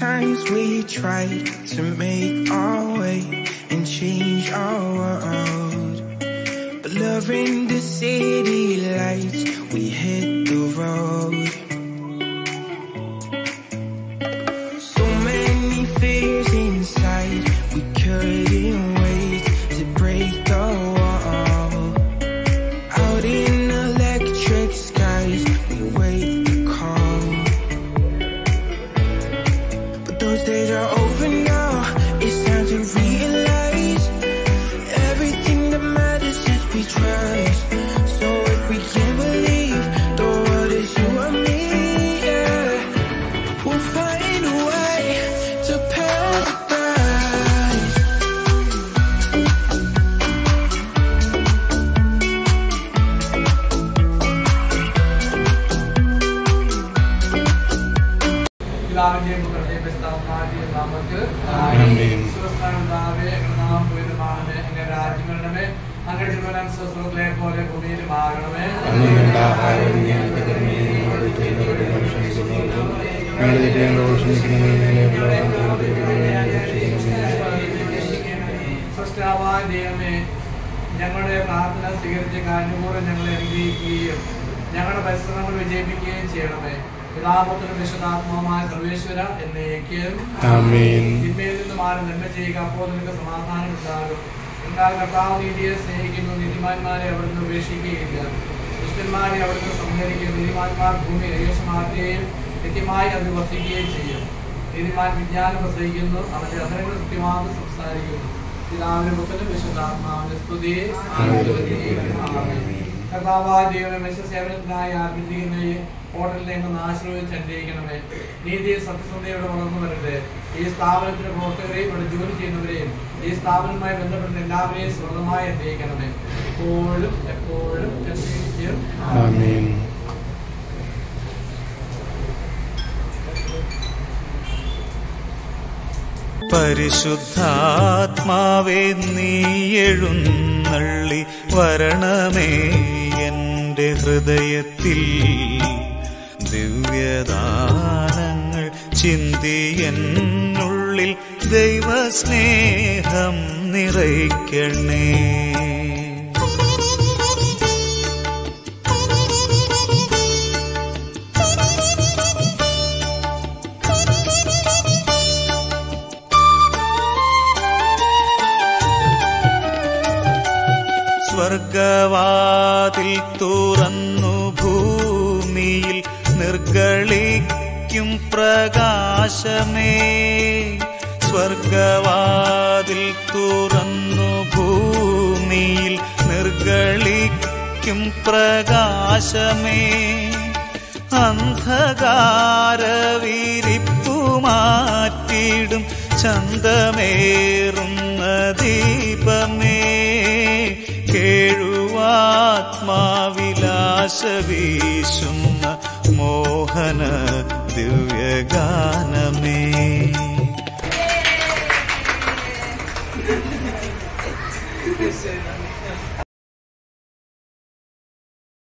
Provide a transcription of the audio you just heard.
times we tried to make our way and change our world. But loving the city lights, we hit the road. So many fears inside, we couldn't wait to break the wall. Out in electric skies, we wait the call. But those days are over now. It's time to realize everything that matters is we trust. So if we can't believe the world is you and me, yeah, we'll find a way to paradise. പിതാവിന്റെയും പുത്രന്റെയും പരിശുദ്ധാത്മാവിന്റെയും നാമത്തിൽ ആമേൻ. സ്വസ്ഥാനത്താവേ നാം പോയതുമാണമേ അങ്ങേ രാജ്യങ്ങളുടമേ അങ്ങയുടെ തിരുവനന്തപുരം സ്വസ്ത്രത്തിലെ പോലെ ഭൂമിയിലും ആകണമേ അന്ന് വേണ്ട ആഹാരം ഞങ്ങൾക്ക് തരണമേ. ഞങ്ങളുടെ തെറ്റുകളോട് ഞങ്ങൾ ക്ഷമിക്കുന്നു. ഞങ്ങളുടെ തെറ്റുകളോട് ക്ഷമിക്കണമേ. ഞങ്ങളെ പ്രലോഭനത്തിലേക്ക് രക്ഷിക്കണമേ. സൃഷ്ടാവായ ദൈവമേ ഞങ്ങളുടെ പ്രാർത്ഥന സ്വീകരിച്ച കാരണപൂർവ്വം ഞങ്ങളെ അനുഗ്രഹിക്കുകയും ഞങ്ങളുടെ പരിശ്രമങ്ങൾ വിജയിപ്പിക്കുകയും ചെയ്യണമേ പിതാപത്തിനും വിശുദ്ധാത്മാവുമായ സർവേശ്വര എന്നേക്കും ആമേൻ. തിന്മയിൽ നിന്ന് മാറി നന്മ ചെയ്യുക അപ്പോൾ നിനക്ക് സമാധാനം ഉണ്ടാകും എന്നാൽ കർത്താവ് നീതിയെ സ്നേഹിക്കുന്നു നീതിമാന്മാരെ അവിടുന്ന് ഉപേക്ഷിക്കുകയില്ല ദുഷ്ടന്മാരെ അവിടുന്ന് സംഹരിക്കും നീതിമാന്മാർ ഭൂമി ഏകദേശമാക്കുകയും നിത്യമായി അത് വസിക്കുകയും ചെയ്യും നീതിമാൻ വിജ്ഞാനം പ്രസവിക്കുന്നു അവന്റെ അധരങ്ങൾ സത്യമാണെന്ന് സംസാരിക്കുന്നു പിതാവിന്റെ പുത്രനും വിശുദ്ധാത്മാവിന്റെ സ്തുതി കർത്താവായ ദൈവമേ മെസ്സ സേവനത്തിനായി ആരംഭിച്ചിരിക്കുന്ന ഹോട്ടലിനെ ഒന്ന് ആശ്രയിച്ച് അനുഗ്രഹിക്കണമേ നീതി സത്യസന്ധയോടെ വളർന്നു വരട്ടെ ഈ സ്ഥാപനത്തിന്റെ പ്രവർത്തകരെയും ഇവിടെ ജോലി ചെയ്യുന്നവരെയും ഈ സ്ഥാപനവുമായി ബന്ധപ്പെട്ട എല്ലാവരെയും സ്വന്തമായി അനുഗ്രഹിക്കണമേ എപ്പോഴും എപ്പോഴും എന്നേക്കും ആമേൻ. പരിശുദ്ധാത്മാവേ നീ എഴുന്നള്ളി വരണമേ എൻ്റെ ഹൃദയത്തിൽ ദിവ്യദാനങ്ങൾ ചിന്തി എന്നുള്ളിൽ ദൈവസ്നേഹം നിറയ്ക്കണേ സ്വർഗവാതിൽ തുറന്നു ഭൂമിയിൽ നിർഗളിക്കും പ്രകാശമേ സ്വർഗവാതിൽ തുറന്നു ഭൂമിയിൽ നിർഗളിക്കും പ്രകാശമേ അന്ധകാരവിരിപ്പു മാറ്റിടും ചന്തമേറുന്ന ദീപമേ കേഴുവാത്മാവിലാശ വീശുന്ന മോഹന ദിവ്യഗാനമേ